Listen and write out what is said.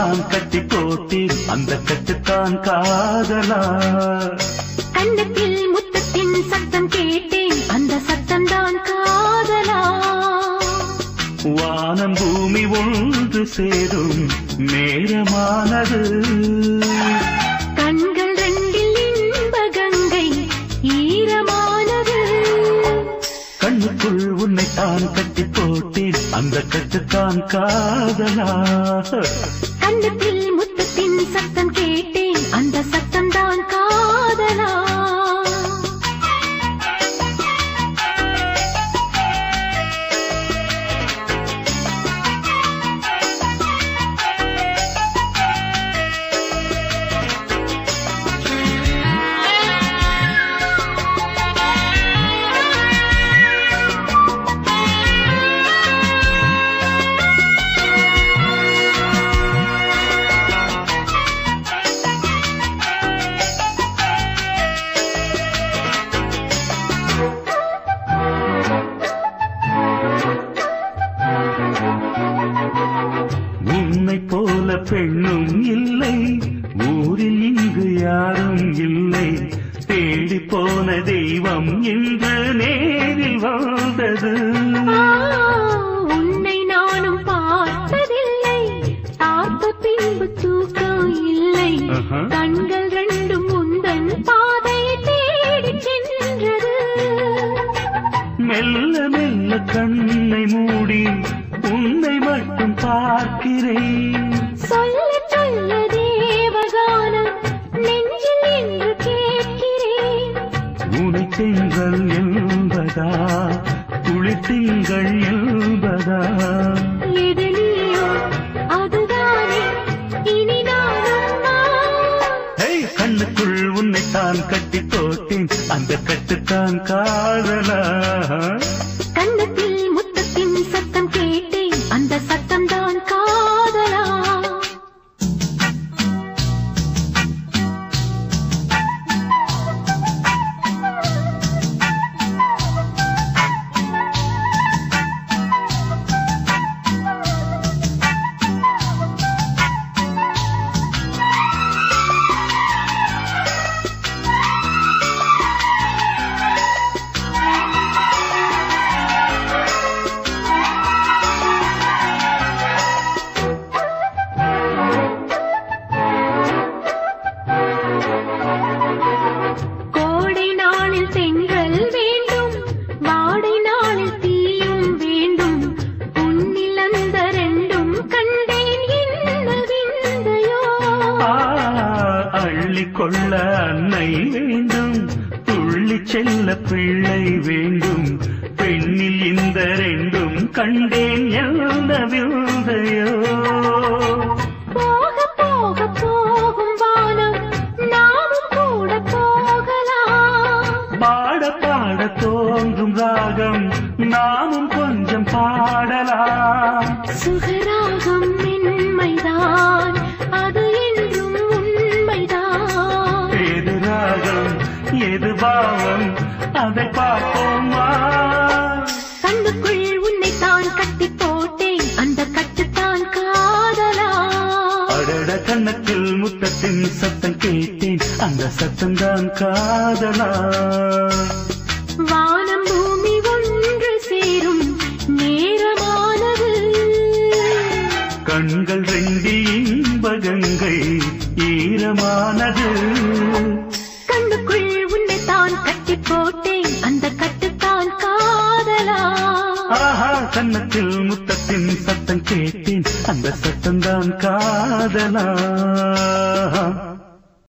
தான் கட்டி போட்டேன் அந்த கட்டுத்தான் காதலா கண்ணத்தில் முத்தத்தின் சத்தம் கேட்டேன் அந்த சத்தம் தான் காதலா வானம் பூமி ஒன்று சேரும் நேரமானது கண்கள் ரெண்டில் இன்ப கங்கை ஈரமானது கண்ணுக்குள் உன்னை தான் கட்டி போட்டேன் அந்த கட்டுத்தான் காதலா கண்ணத்தில் முத்தத்தின் சத்தம் கேட்டேன் அந்த சத்தம் தான் காதலா உன்னை போல பெண்ணும் இல்லை ஊரில் இங்கு யாரும் இல்லை தேடி போன தெய்வம் இன்று நேரில் வந்தது ஆ, உன்னை நானும் பார்த்ததில்லை பார்த்த பின்பு தூக்கம் இல்லை ஆஹா. கண்கள் ரெண்டும் உந்தன் பாதையை தேடி சென்றது மெல்ல மெல்ல கண்ணை மூடி உன்னை மட்டும் பார்க்கிறேன் சொல்ல சொல்ல தேவகானம் நெஞ்சில் என்று கேட்கிறேன் உனை திங்கள் என்பதா குளித்திங்கள் என்பதா எது நீயோ அதுதானே இனி நானும் நான். ஹே, கண்ணுக்குள் உன்னை தான் கட்டி போட்டேன் அந்த கட்டுத்தான் காதலா கண்ணத்தில் முத்தத்தின் சத்தம் கேட்டேன் அந்த சத்தம் தான் காதலா கோடை நாளில் தென்றல் வேண்டும் வாடை நாளில் தீயும் வேண்டும் உன்னில் அந்த ரெண்டும் கண்டேன் என்ன விந்தையோ ஆ, அள்ளிக் கொள்ள அன்னை வேண்டும் துள்ளி செல்ல பிள்ளை வேண்டும் பெண்ணில் இந்த ரெண்டும் கண்டேன் என்ன விந்தையோ போக போக போகும் வானம் நாமும் கூட போகலாம் பாட பாட தோன்றும் ராகம் நாமும் கொஞ்சம் பாடலாம் சுகராகம் மென்மைதான் அது என்றும் உண்மைதான் எது ராகம் எது பாவம் அதை பார்ப்போமா கண்ணுக்குள் உன்னை தான் கட்டி போட்டேன் அந்த கட்டுத்தான் காதலா அடட கண்ணத்தில் முத்தத்தின் சத்தம் கேட்டேன் அந்த சத்தம்தான் காதலா வானம் பூமி ஒன்று சேரும் நேரமானது கண்கள் ரெண்டில் இன்பகங்கை ஈரமானது கண்ணுக்குள் உன்னை தான் கட்டி போட்டேன் அந்த கட்டுத்தான் காதலா ஆஹா கன்னத்தில் முத்தத்தின் சத்தம் கேட்டேன் அந்த சத்தம்தான் காதலா